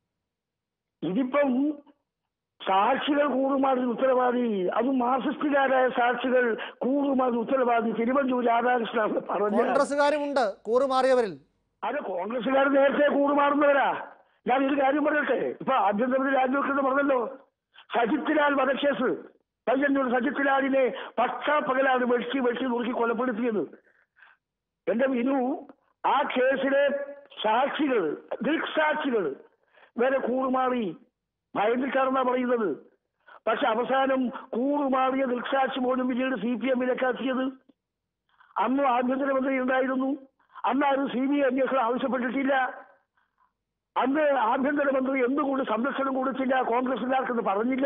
Speaker 7: ഇതിപ്പം സാക്ഷികൾ കൂറുമാറിന് ഉത്തരവാദി അതും മാർസിസ്റ്റുകാരായ സാക്ഷികൾ കൂറുമാറിന് ഉത്തരവാദി തിരുവഞ്ചൂർ രാധാകൃഷ്ണൻ പറഞ്ഞ
Speaker 1: കോൺഗ്രസ്സുകാരുമുണ്ട് കൂറുമാറിയവരിൽ
Speaker 7: അത് കോൺഗ്രസ്സുകാർ നേരത്തെ കൂറുമാറുന്നവരാ ഞാൻ ഒരു കാര്യം പറയട്ടെ ഇപ്പൊ ആഭ്യന്തരമന്ത്രി രാജിവെക്കുന്നത് പറഞ്ഞല്ലോ സജിത് ലാൽ വധക്കേസ് പയ്യന്നൂർ സജിത് ലാലിനെ പട്ടാപ്പകലാണ് വെട്ടി വെട്ടി നുറുക്കി കൊലപ്പെടുത്തിയത് എന്റെ വിനു ആ കേസിലെ സാക്ഷികൾ ദൃക്സാക്ഷികൾ വരെ കൂറുമാറി ഭയന്നിട്ടാണെന്നാ പറയുന്നത് പക്ഷെ അവസാനം കൂറുമാറിയ ദൃക്സാക്ഷി പോലും പിന്നീട് സി പി എമ്മിലേക്ക് എത്തിയത് അന്ന് ആഭ്യന്തരമന്ത്രി ഉണ്ടായിരുന്നു അന്ന് ആരും സി ബി ഐ അന്വേഷണം ആവശ്യപ്പെട്ടിട്ടില്ല അന്ന് ആഭ്യന്തരമന്ത്രി എന്തുകൊണ്ട് സംരക്ഷണം കൊടുത്തില്ല കോൺഗ്രസുകാർക്കെന്ന് പറഞ്ഞില്ല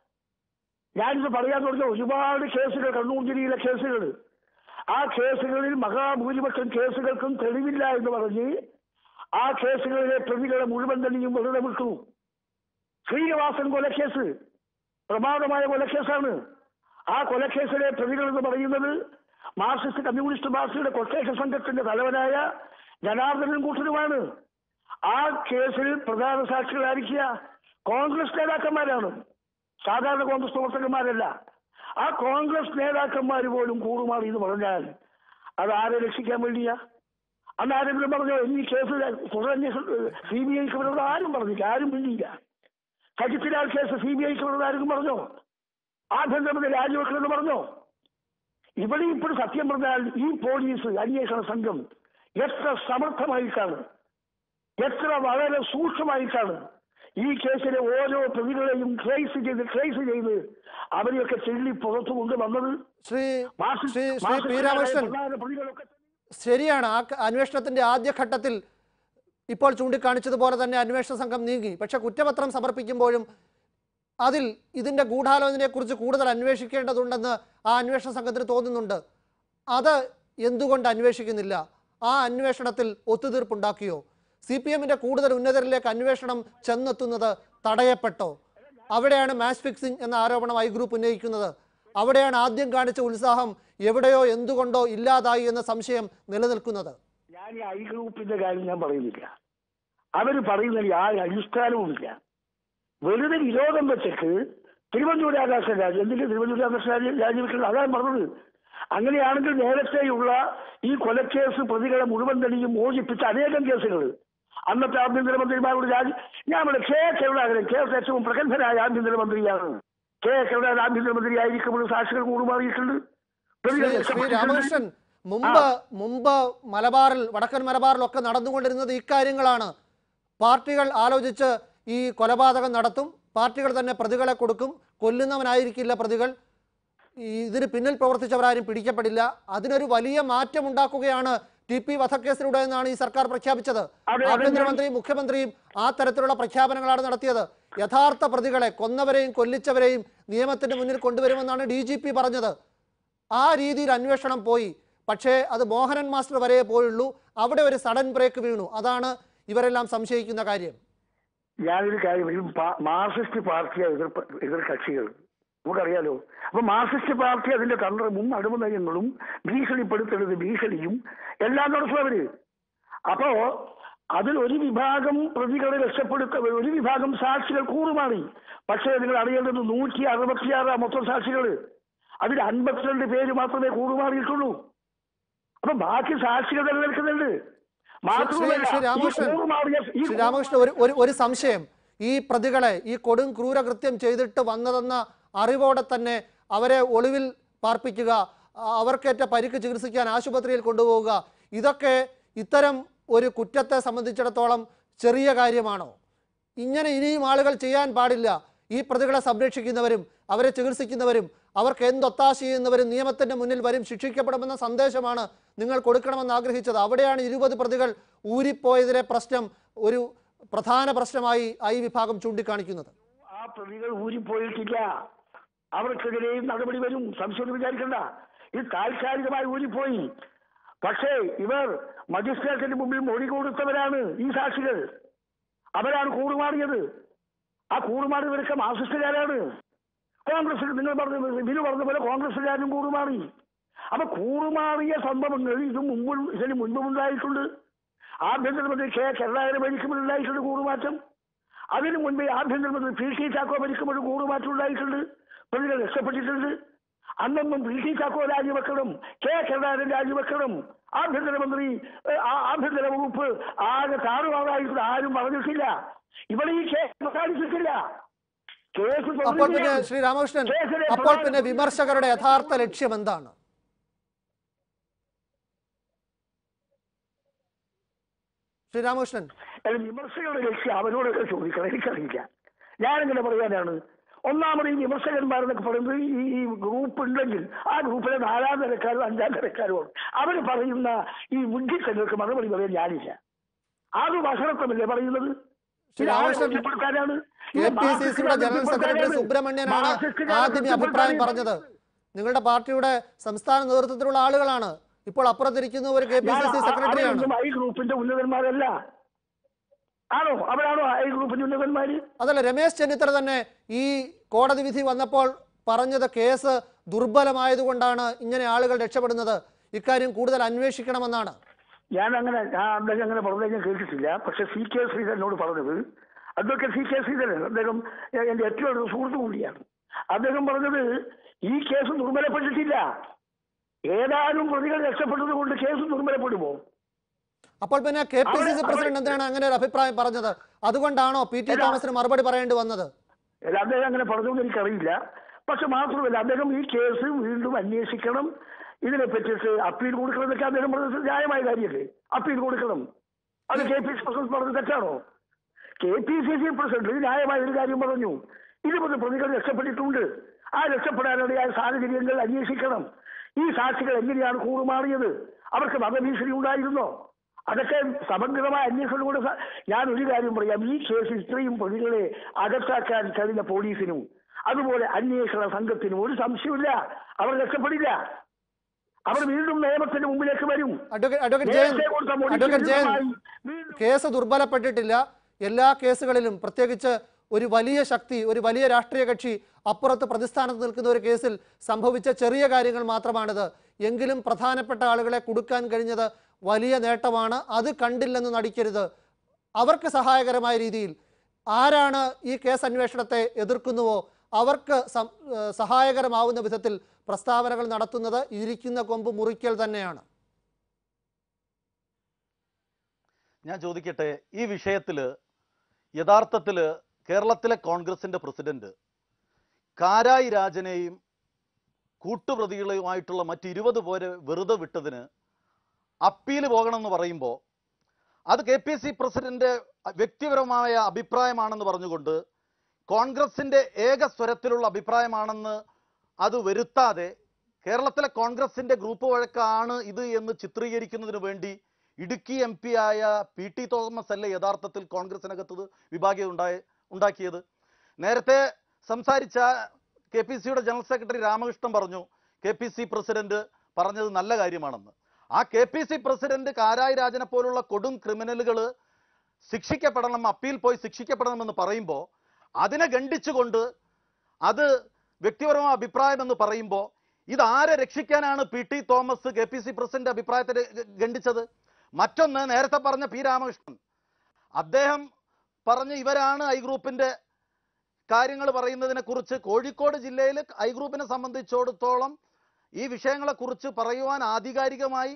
Speaker 7: ഞാനിത് പറയാൻ തുടങ്ങിയ ഒരുപാട് കേസുകൾ കണ്ണൂർ ജില്ലയിലെ കേസുകൾ ആ കേസുകളിൽ മഹാഭൂരിപക്ഷം കേസുകൾക്കും തെളിവില്ല എന്ന് പറഞ്ഞ് ആ കേസുകളിലെ പ്രതികളെ മുഴുവൻ തന്നെയും വെറുതെ വിട്ടു ശ്രീനിവാസൻ കൊലക്കേസ് പ്രമാദമായ കൊലക്കേസാണ് ആ കൊലക്കേസിലെ പ്രതികൾ എന്ന് പറയുന്നത് മാർക്സിസ്റ്റ് കമ്മ്യൂണിസ്റ്റ് പാർട്ടിയുടെ കൊട്ടേഷൻ സംഘത്തിന്റെ തലവനായ ജനാർദ്ദനൻ കൂട്ടരുമാണ് ആ കേസിൽ പ്രധാന സാക്ഷികളായിരിക്കുക കോൺഗ്രസ് നേതാക്കന്മാരാണ് സാധാരണ കോൺഗ്രസ് പ്രവർത്തകന്മാരല്ല ആ കോൺഗ്രസ് നേതാക്കന്മാർ പോലും കൂറുമാറി എന്ന് പറഞ്ഞാൽ അത് ആരെ രക്ഷിക്കാൻ വേണ്ടിയാ അന്ന് ആരെങ്കിലും പറഞ്ഞോ ഈ കേസ് തുടരന്വേഷണം സി ബി ഐക്ക് വിടുന്നത് ആരും പറഞ്ഞില്ല ആരും പിന്നില്ല സജിത്തിലാൽ കേസ് സി ബി ഐക്ക് വിടുന്നത് ആരെങ്കിലും പറഞ്ഞോ ആഭ്യന്തരമന്ത്രി രാജിവെക്കണമെന്ന് പറഞ്ഞോ ഇവിടെ ഇപ്പോൾ സത്യം പറഞ്ഞാൽ ഈ പോലീസ് അന്വേഷണ സംഘം എത്ര സമർത്ഥമായിട്ടാണ് എത്ര വളരെ സൂക്ഷ്മമായിട്ടാണ് ഈ കേസിലെ ഓരോ പ്രതികളെയും ട്രേസ് ചെയ്ത് ട്രേസ് ചെയ്ത് അവരെയൊക്കെ ചെല്ലി പുറത്തു കൊണ്ടുവന്നത്
Speaker 1: ശ്രീ
Speaker 7: മാർക്സിസ്റ്റ്-
Speaker 1: ശ്രീ ശ്രീ പി
Speaker 7: മാർക്സിസ്റ്റുകാരായ
Speaker 1: രാമകൃഷ്ണൻ
Speaker 7: പ്രധാന പ്രതികളൊക്കെ
Speaker 1: ശരിയാണ് ആ ക- അന്വേഷണത്തിന്റെ ആദ്യഘട്ടത്തിൽ ഇപ്പോൾ ചൂണ്ടിക്കാണിച്ചതുപോലെ തന്നെ അന്വേഷണ സംഘം നീങ്ങി പക്ഷെ കുറ്റപത്രം സമർപ്പിക്കുമ്പോഴും അതിൽ ഇതിന്റെ ഗൂഢാലോചനയെക്കുറിച്ച് കൂടുതൽ അന്വേഷിക്കേണ്ടതുണ്ടെന്ന് ആ അന്വേഷണ സംഘത്തിന് തോന്നുന്നുണ്ട് അത് എന്തുകൊണ്ട് അന്വേഷിക്കുന്നില്ല ആ അന്വേഷണത്തിൽ ഒത്തുതീർപ്പുണ്ടാക്കിയോ സി പി എമ്മിന്റെ കൂടുതൽ ഉന്നതരിലേക്ക് അന്വേഷണം ചെന്നെത്തുന്നത് തടയപ്പെട്ടോ അവിടെയാണ് മാച്ച് ഫിക്സിംഗ് എന്ന ആരോപണം ഐ ഗ്രൂപ്പ് ഉന്നയിക്കുന്നത് അവിടെയാണ് ആദ്യം കാണിച്ച ഉത്സാഹം എവിടെയോ എന്തുകൊണ്ടോ ഇല്ലാതായി എന്ന സംശയം നിലനിൽക്കുന്നത്
Speaker 7: ഞാൻ ഈ ഐ ഗ്രൂപ്പിന്റെ കാര്യം ഞാൻ പറയുന്നില്ല അവര് പറയുന്നതിൽ ആ അടിസ്ഥാനവുമില്ല വെറുതെ വിരോധം വെച്ചിട്ട് തിരുവനന്തപുരം രാധാകൃഷ്ണൻ രാജ് എന്തിന്റെ തിരുവനന്തപുരം രാധാകൃഷ്ണൻ രാജ് രാജിവെക്കുന്നത് അതാണ് പറഞ്ഞത് അങ്ങനെയാണെങ്കിൽ നേരത്തെയുള്ള ഈ കൊലക്കേസ് പ്രതികളെ മുഴുവൻ തന്നെയും മോചിപ്പിച്ച അനേകം കേസുകൾ അന്നത്തെ ആഭ്യന്തരമന്ത്രിമാരോട് രാജി ഞാൻ ഇവിടെ കെ കരുണാകരൻ കേരളത്തിൽ ഏറ്റവും പ്രഗത്ഭനായ ആഭ്യന്തരമന്ത്രിയാണ് കെ കരുണാകരൻ ആഭ്യന്തരമന്ത്രിയായിരിക്കുമ്പോൾ സാക്ഷികൾ കൂടുമാറിയിട്ടുണ്ട് പ്രതികൾ
Speaker 1: ശ്രീ ശ്രീ
Speaker 7: രക്ഷപ്പെട്ടിട്ടുണ്ട്.
Speaker 1: രാമകൃഷ്ണൻ മുമ്പ് മുമ്പ് മലബാറിൽ വടക്കൻ മലബാറിലൊക്കെ നടന്നുകൊണ്ടിരുന്നത് ഇക്കാര്യങ്ങളാണ് പാർട്ടികൾ ആലോചിച്ച് ഈ കൊലപാതകം നടത്തും പാർട്ടികൾ തന്നെ പ്രതികളെ കൊടുക്കും കൊല്ലുന്നവനായിരിക്കില്ല പ്രതികൾ ഈ ഇതിന് പിന്നിൽ പ്രവർത്തിച്ചവരാരും പിടിക്കപ്പെടില്ല അതിനൊരു വലിയ മാറ്റം ഉണ്ടാക്കുകയാണ് ടി പി വധക്കേസിലൂടെ എന്നാണ് ഈ സർക്കാർ പ്രഖ്യാപിച്ചത്
Speaker 7: അതെ, അതെ.
Speaker 1: ആഭ്യന്തരമന്ത്രിയും മുഖ്യമന്ത്രിയും ആ തരത്തിലുള്ള പ്രഖ്യാപനങ്ങളാണ് നടത്തിയത് യഥാർത്ഥ പ്രതികളെ കൊന്നവരെയും കൊല്ലിച്ചവരെയും നിയമത്തിന്റെ മുന്നിൽ കൊണ്ടുവരുമെന്നാണ് ഡി ജി പി പറഞ്ഞത് ആ രീതിയിൽ അന്വേഷണം പോയി പക്ഷേ അത് മോഹനൻ മാസ്റ്റർ വരെ പോയുള്ളൂ അവിടെ ഒരു സഡൻ ബ്രേക്ക് വീണു അതാണ് ഇവരെല്ലാം സംശയിക്കുന്ന കാര്യം
Speaker 7: ഞാനൊരു കാര്യം ഈ പാ- മാർക്സിസ്റ്റ് പാർട്ടി എതിർ എതിർ കക്ഷികൾ നമുക്കറിയാലോ അപ്പൊ മാർക്സിസ്റ്റ് പാർട്ടി അതിന്റെ തന്ത്രവും അടിമനയങ്ങളും ഭീഷണിപ്പെടുത്തരുത് ഭീഷണിയും എല്ലാം നടത്തും അവര് അപ്പോ അതിൽ ഒരു വിഭാഗം പ്രതികളെ രക്ഷപ്പെടുത്ത ഒരു വിഭാഗം സാക്ഷികൾ കൂറുമാറി പക്ഷേ നിങ്ങൾ അറിയേണ്ടത് നൂറ്റി അറുപത്തിയാറ് മൊത്തം സാക്ഷികൾ അതിൽ അൻപത്തിരണ്ട് പേര് മാത്രമേ കൂറുമാറിയിട്ടുള്ളൂ അപ്പൊ ബാക്കി സാക്ഷികൾ നിലനിൽക്കുന്നുണ്ട് മാത്രമല്ല
Speaker 1: ശ്രീ
Speaker 7: ഈ
Speaker 1: രാമകൃഷ്ണൻ,
Speaker 7: കൂറുമാറിയ ഈ
Speaker 1: ശ്രീ രാമകൃഷ്ണൻ ഒരു ഒരു ഒരു സംശയം ഈ പ്രതികളെ ഈ കൊടും ക്രൂരകൃത്യം ചെയ്തിട്ട് വന്നതെന്ന അറിവോടെ തന്നെ അവരെ ഒളിവിൽ പാർപ്പിക്കുക ആ, അവർക്കേറ്റ പരിക്ക് ചികിത്സിക്കാൻ ആശുപത്രിയിൽ കൊണ്ടുപോവുക ഇതൊക്കെ ഇത്തരം ഒരു കുറ്റത്തെ സംബന്ധിച്ചിടത്തോളം ചെറിയ കാര്യമാണോ ഇങ്ങനെ ഇനിയും ആളുകൾ ചെയ്യാൻ പാടില്ല ഈ പ്രതികളെ സംരക്ഷിക്കുന്നവരും അവരെ ചികിത്സിക്കുന്നവരും അവർക്ക് എന്തൊത്താശ ചെയ്യുന്നവരും നിയമത്തിന്റെ മുന്നിൽ വരും ശിക്ഷിക്കപ്പെടുമെന്ന സന്ദേശമാണ് നിങ്ങൾ കൊടുക്കണമെന്ന് ആഗ്രഹിച്ചത് അവിടെയാണ് ഇരുപത് പ്രതികൾ ഊരിപ്പോയതിലെ പ്രശ്നം ഒരു പ്രധാന പ്രശ്നമായി ഐ വിഭാഗം ചൂണ്ടിക്കാണിക്കുന്നത്
Speaker 7: ആ പ്രതികൾ ഊരിപ്പോയിട്ടില്ല അവർക്കെതിരെയും നടപടി വരും സംശയം വിചാരിക്കണ്ട ഇത് താൽക്കാലികമായി ഊരിപ്പോയി പക്ഷേ ഇവർ മജിസ്ട്രേറ്റിന് മുമ്പിൽ മൊഴി കൊടുത്തവരാണ് ഈ സാക്ഷികൾ അവരാണ് കൂറുമാറിയത് ആ കൂറുമാറിയവരൊക്കെ മാർക്സിസ്റ്റുകാരാണ് കോൺഗ്രസ് നിങ്ങൾ പറഞ്ഞ ബിനു പറഞ്ഞ പോലെ കോൺഗ്രസ്സുകാരും കൂറുമാറി അപ്പൊ കൂറുമാറിയ സംഭവങ്ങൾ ഇത് മുമ്പ് ഇതിന് മുൻപും ഉണ്ടായിട്ടുണ്ട് ആഭ്യന്തരമന്ത്രി കെ കരുണാകരൻ ഭരിക്കുമ്പോൾ ഉണ്ടായിട്ടുണ്ട് കൂറുമാറ്റം അതിനു മുൻപേ ആഭ്യന്തരമന്ത്രി പി ടി ചാക്കോ ഭരിക്കുമ്പോൾ കൂറുമാറ്റം ഉണ്ടായിട്ടുണ്ട് പ്രതികൾ രക്ഷപ്പെട്ടിട്ടുണ്ട് അന്നൊന്നും പി ടി ചാക്കോ രാജിവെക്കണം കെ കരുണാകരൻ രാജിവെക്കണം ആഭ്യന്തരമന്ത്രി ഏഹ്, ആ- ആഭ്യന്തര വകുപ്പ് ആകെ താറുമാറായിട്ട് ആരും പറഞ്ഞിട്ടില്ല ഇവിടെ ഈ കേസ് അവസാനിച്ചിട്ടില്ല കേസ്
Speaker 1: അപ്പോൾ പിന്നെ
Speaker 7: തുടരുകയാണ്.
Speaker 1: ശ്രീ രാമകൃഷ്ണൻ
Speaker 7: കേസിലെ
Speaker 1: അപ്പോൾ
Speaker 7: പ്രധാന
Speaker 1: പിന്നെ വിമർശകരുടെ യഥാർത്ഥ ലക്ഷ്യം എന്താണ് ശ്രീ രാമകൃഷ്ണൻ
Speaker 7: അല്ല വിമർശകരുടെ ലക്ഷ്യം അവരോടൊക്കെ ചോദിക്കണം എനിക്കറിയില്ല ഞാനെങ്ങനെ പറയാനാണ് ഒന്നാമത് ഈ വിമർശകന്മാരെന്നൊക്കെ പറയുന്നത് ഈ ഈ ഗ്രൂപ്പ് ഉണ്ടെങ്കിൽ ആ ഗ്രൂപ്പിലെ നാലാം തരക്കാരും അഞ്ചാം തരക്കാരുമാണ് അവർ പറയുന്ന ഈ ബുദ്ധിത്തങ്ങൾക്ക് മറുപടി പറയാൻ ഞാനില്ല അത് വഷളത്വമല്ലേ പറയുന്നത്
Speaker 1: ശ്രീ
Speaker 7: ഇത് ആരെ
Speaker 1: രാമകൃഷ്ണൻ
Speaker 7: ബോധ്യപ്പെടുത്താനാണ്?
Speaker 1: കെ
Speaker 7: ഇത്
Speaker 1: പി സി സിയുടെ ജനറൽ സെക്രട്ടറി
Speaker 7: മാർക്സിസ്റ്റുകാരെ
Speaker 1: സുബ്രഹ്മണ്യനാണ്
Speaker 7: മാർക്സിസ്റ്റുകാരെ
Speaker 1: ആദ്യം ഈ അഭിപ്രായം പറഞ്ഞത് നിങ്ങളുടെ പാർട്ടിയുടെ സംസ്ഥാന നേതൃത്വത്തിലുള്ള ആളുകളാണ് ഇപ്പോൾ അപ്പുറത്തിരിക്കുന്ന ഒരു കെ പി
Speaker 7: ഞാൻ
Speaker 1: സി സി
Speaker 7: ആ-
Speaker 1: സെക്രട്ടറിയാണ്
Speaker 7: അവരൊന്നും ഐ ഗ്രൂപ്പിന്റെ ഉന്നതന്മാരല്ല ആണോ അവരാണോ ഐ ഗ്രൂപ്പിന്റെ ഉന്നതന്മാര്
Speaker 1: അതല്ല രമേശ് ചെന്നിത്തല തന്നെ ഈ കോടതി വിധി വന്നപ്പോൾ പറഞ്ഞത് കേസ് ദുർബലമായതുകൊണ്ടാണ് ഇങ്ങനെ ആളുകൾ രക്ഷപ്പെടുന്നത് ഇക്കാര്യം കൂടുതൽ അന്വേഷിക്കണമെന്നാണ്
Speaker 7: ഞാൻ അങ്ങനെ ഞാൻ അദ്ദേഹം അങ്ങനെ പറഞ്ഞത് ഞാൻ കേട്ടിട്ടില്ല പക്ഷെ സി കെ ശ്രീധരനോട് പറഞ്ഞത് അഡ്വക്കേറ്റ് സി കെ ശ്രീധരൻ അദ്ദേഹം എന്റെ ഏറ്റവും അടുത്ത സുഹൃത്തു കൂടിയാണ് അദ്ദേഹം പറഞ്ഞത് ഈ കേസ് ദുർബലപ്പെട്ടിട്ടില്ല ഏതാനും പ്രതികൾ രക്ഷപ്പെട്ടത് കൊണ്ട് കേസ് ദുർബലപ്പെടുമോ
Speaker 1: അപ്പോൾ പിന്നെ K P C C president എന്തിനാണ് അങ്ങനെ ഒരു അഭിപ്രായം പറഞ്ഞത് അതുകൊണ്ടാണോ പി ടി തോമസിന് മറുപടി പറയേണ്ടി വന്നത്
Speaker 7: അല്ല, അദ്ദേഹം അങ്ങനെ പറഞ്ഞതെന്ന് എനിക്കറിയില്ല പക്ഷെ മാത്രമല്ല അദ്ദേഹം ഈ കേസ് വീണ്ടും അന്വേഷിക്കണം ഇതിനെ പറ്റിയിട്ട് അപ്പീൽ കൊടുക്കണമെന്നൊക്കെ അദ്ദേഹം പറഞ്ഞത് ന്യായമായ കാര്യമല്ലേ അപ്പീൽ കൊടുക്കണം അത് കെ പി സി പ്രസിഡന്റ് പറഞ്ഞത് തെറ്റാണോ K P C C president ന്യായമായ ഒരു കാര്യം പറഞ്ഞു ഇരുപത് പ്രതികൾ രക്ഷപ്പെട്ടിട്ടുണ്ട് ആ രക്ഷപ്പെടാനിടയായ സാഹചര്യങ്ങൾ അന്വേഷിക്കണം ഈ സാക്ഷികൾ എങ്ങനെയാണ് കൂറുമാറിയത് അവർക്ക് വധഭീഷണി ഉണ്ടായിരുന്നോ അതൊക്കെ സമഗ്രമായ അന്വേഷണത്തിലൂടെ സ- ഞാൻ ഒരു കാര്യം പറയാം ഈ കേസിൽ ഇത്രയും പ്രതികളെ അകത്താക്കാൻ കഴിഞ്ഞ പോലീസിനും അതുപോലെ അന്വേഷണ സംഘത്തിനും ഒരു സംശയമില്ല അവർ രക്ഷപ്പെടില്ല അവർ വീണ്ടും നിയമത്തിന്റെ മുമ്പിലേക്ക് വരും
Speaker 1: അഡ്വക്കേറ്റ് അഡ്വക്കേറ്റ് ജയൻ
Speaker 7: നേരത്തെ കൊടുത്ത മൊഴിക്ക്
Speaker 1: അഡ്വക്കേറ്റ് ജയൻ
Speaker 7: വിരുദ്ധമായി വീണ്ടും
Speaker 1: കേസ് ദുർബലപ്പെട്ടിട്ടില്ല എല്ലാ കേസുകളിലും പ്രത്യേകിച്ച് ഒരു വലിയ ശക്തി ഒരു വലിയ രാഷ്ട്രീയ കക്ഷി അപ്പുറത്ത് പ്രതിസ്ഥാനത്ത് നിൽക്കുന്ന ഒരു കേസിൽ സംഭവിച്ച ചെറിയ കാര്യങ്ങൾ മാത്രമാണിത് എങ്കിലും പ്രധാനപ്പെട്ട ആളുകളെ കൊടുക്കാൻ കഴിഞ്ഞത് വലിയ നേട്ടമാണ് അത് കണ്ടില്ലെന്ന് നടിക്കരുത് അവർക്ക് സഹായകരമായ രീതിയിൽ ആരാണ് ഈ കേസ് അന്വേഷണത്തെ എതിർക്കുന്നുവോ അവർക്ക് സം- ഏഹ് സഹായകരമാവുന്ന വിധത്തിൽ പ്രസ്താവനകൾ നടത്തുന്നത് ഇരിക്കുന്ന കൊമ്പ് മുറിക്കൽ തന്നെയാണ്
Speaker 6: ഞാൻ ചോദിക്കട്ടെ ഈ വിഷയത്തിൽ യഥാർത്ഥത്തിൽ കേരളത്തിലെ കോൺഗ്രസിന്റെ പ്രസിഡന്റ് കാരായി രാജനെയും കൂട്ടുപ്രതികളുമായിട്ടുള്ള മറ്റ് ഇരുപത് പേരെ വെറുതെ വിട്ടതിന് അപ്പീൽ പോകണമെന്ന് പറയുമ്പോൾ അത് കെ പി സി പ്രസിഡന്റ് വ്യക്തിപരമായ അഭിപ്രായമാണെന്ന് പറഞ്ഞുകൊണ്ട് കോൺഗ്രസിന്റെ ഏക സ്വരത്തിലുള്ള അഭിപ്രായമാണെന്ന് അത് വരുത്താതെ കേരളത്തിലെ കോൺഗ്രസിന്റെ ഗ്രൂപ്പ് വഴക്കാണ് ഇത് എന്ന് ചിത്രീകരിക്കുന്നതിന് വേണ്ടി ഇടുക്കി എം പി ആയ പി ടി തോമസ് അല്ലേ യഥാർത്ഥത്തിൽ കോൺഗ്രസിനകത്ത് ഇത് വിഭാഗീയത ഉണ്ടായ ഉണ്ടാക്കിയത് നേരത്തെ സംസാരിച്ച കെ പി സിയുടെ ജനറൽ സെക്രട്ടറി രാമകൃഷ്ണൻ പറഞ്ഞു കെ പി സി പ്രസിഡന്റ് പറഞ്ഞത് നല്ല കാര്യമാണെന്ന് ആ K P C president Karayi രാജനെ പോലുള്ള കൊടും ക്രിമിനലുകൾ ശിക്ഷിക്കപ്പെടണം അപ്പീൽ പോയി ശിക്ഷിക്കപ്പെടണമെന്ന് പറയുമ്പോൾ അതിനെ ഖണ്ഡിച്ചുകൊണ്ട് അത് വ്യക്തിപരമായ അഭിപ്രായം എന്ന് പറയുമ്പോൾ ഇത് ആരെ രക്ഷിക്കാനാണ് P T Thomas K P C president അഭിപ്രായത്തെ ര- ഖണ്ഡിച്ചത് മറ്റൊന്ന് നേരത്തെ പറഞ്ഞ പി രാമകൃഷ്ണൻ അദ്ദേഹം പറഞ്ഞ ഇവരാണ് ഐ ഗ്രൂപ്പിന്റെ കാര്യങ്ങൾ പറയുന്നതിനെ കുറിച്ച് കോഴിക്കോട് ജില്ലയിൽ ഐ ഗ്രൂപ്പിനെ സംബന്ധിച്ചിടത്തോളം ഈ വിഷയങ്ങളെ കുറിച്ച് പറയുവാൻ ആധികാരികമായി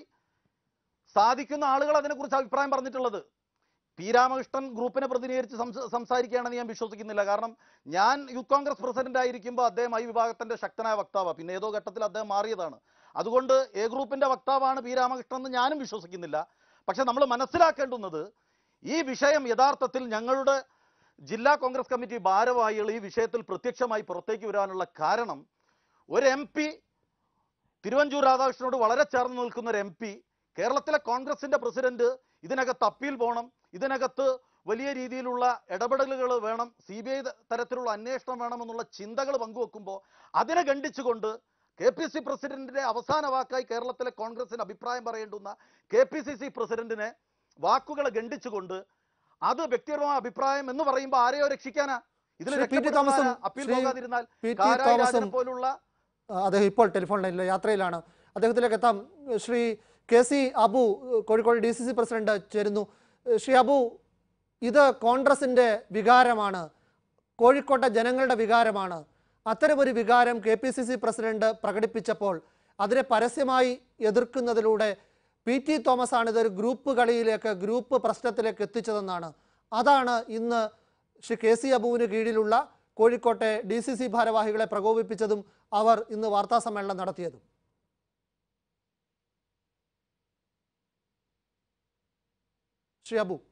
Speaker 6: സാധിക്കുന്ന ആളുകൾ അതിനെക്കുറിച്ച് അഭിപ്രായം പറഞ്ഞിട്ടുള്ളത് പി രാമകൃഷ്ണൻ ഗ്രൂപ്പിനെ പ്രതിനിധീകരിച്ച് സംസ- സംസാരിക്കുകയാണെന്ന് ഞാൻ വിശ്വസിക്കുന്നില്ല കാരണം ഞാൻ യൂത്ത് കോൺഗ്രസ് പ്രസിഡന്റ് ആയിരിക്കുമ്പോൾ അദ്ദേഹം ഈ വിഭാഗത്തിന്റെ ശക്തനായ വക്താവാണ് പിന്നെ ഏതോ ഘട്ടത്തിൽ അദ്ദേഹം മാറിയതാണ് അതുകൊണ്ട് എ ഗ്രൂപ്പിന്റെ വക്താവാണ് പി രാമകൃഷ്ണൻ എന്ന് ഞാനും വിശ്വസിക്കുന്നില്ല പക്ഷെ നമ്മൾ മനസ്സിലാക്കേണ്ടുന്നത് ഈ വിഷയം യഥാർത്ഥത്തിൽ ഞങ്ങളുടെ ജില്ലാ കോൺഗ്രസ് കമ്മിറ്റി ഭാരവാഹികൾ ഈ വിഷയത്തിൽ പ്രത്യക്ഷമായി പുറത്തേക്ക് വരാനുള്ള കാരണം ഒരു എം പി തിരുവഞ്ചൂർ രാധാകൃഷ്ണനോട് വളരെ ചേർന്ന് നിൽക്കുന്ന ഒരു എം പി കേരളത്തിലെ കോൺഗ്രസിന്റെ പ്രസിഡന്റ് ഇതിനകത്ത് അപ്പീൽ പോകണം ഇതിനകത്ത് വലിയ രീതിയിലുള്ള ഇടപെടലുകൾ വേണം സി ബി ഐ തരത്തിലുള്ള അന്വേഷണം വേണമെന്നുള്ള ചിന്തകൾ പങ്കുവെക്കുമ്പോൾ അതിനെ ഖണ്ഡിച്ചുകൊണ്ട് കെ പി സി പ്രസിഡന്റിന്റെ അവസാന വാക്കായി കേരളത്തിലെ കോൺഗ്രസിന് അഭിപ്രായം പറയേണ്ടുന്ന കെ പി സി സി പ്രസിഡന്റിനെ വാക്കുകളെ ഖണ്ഡിച്ചുകൊണ്ട് അത് വ്യക്തിപരമായ അഭിപ്രായം എന്ന് പറയുമ്പോൾ ആരെയോ രക്ഷിക്കാനാ ഇതിൽ
Speaker 1: ശ്രീ പി ടി തോമസും
Speaker 6: അപ്പീൽ
Speaker 1: ശ്രീ
Speaker 6: പോകാതിരുന്നാൽ
Speaker 1: പി ടി
Speaker 6: കാരായി
Speaker 1: തോമസും
Speaker 6: രാജനെ പോലുള്ള
Speaker 1: ആ, അദ്ദേഹം ഇപ്പോൾ ടെലിഫോൺ ലൈനിൽ യാത്രയിലാണ് അദ്ദേഹത്തിലേക്ക് എത്താം Shri K C Abu Kozhikode D C C president ചേരുന്നു ശ്രീ അബു ഇത് കോൺഗ്രസിൻ്റെ വികാരമാണ് കോഴിക്കോട്ടെ ജനങ്ങളുടെ വികാരമാണ് അത്തരമൊരു വികാരം K P C C president പ്രകടിപ്പിച്ചപ്പോൾ അതിനെ പരസ്യമായി എതിർക്കുന്നതിലൂടെ പി ടി തോമസ് ആണ് ഇതൊരു ഗ്രൂപ്പ് കളിയിലേക്ക് ഗ്രൂപ്പ് പ്രശ്നത്തിലേക്ക് എത്തിച്ചതെന്നാണ് അതാണ് ഇന്ന് ശ്രീ കെ സി അബുവിന് കീഴിലുള്ള കോഴിക്കോട്ടെ ഡി സി സി ഭാരവാഹികളെ പ്രകോപിപ്പിച്ചതും അവർ ഇന്ന് വാർത്താ സമ്മേളനം നടത്തിയതും ശ്രീ അബു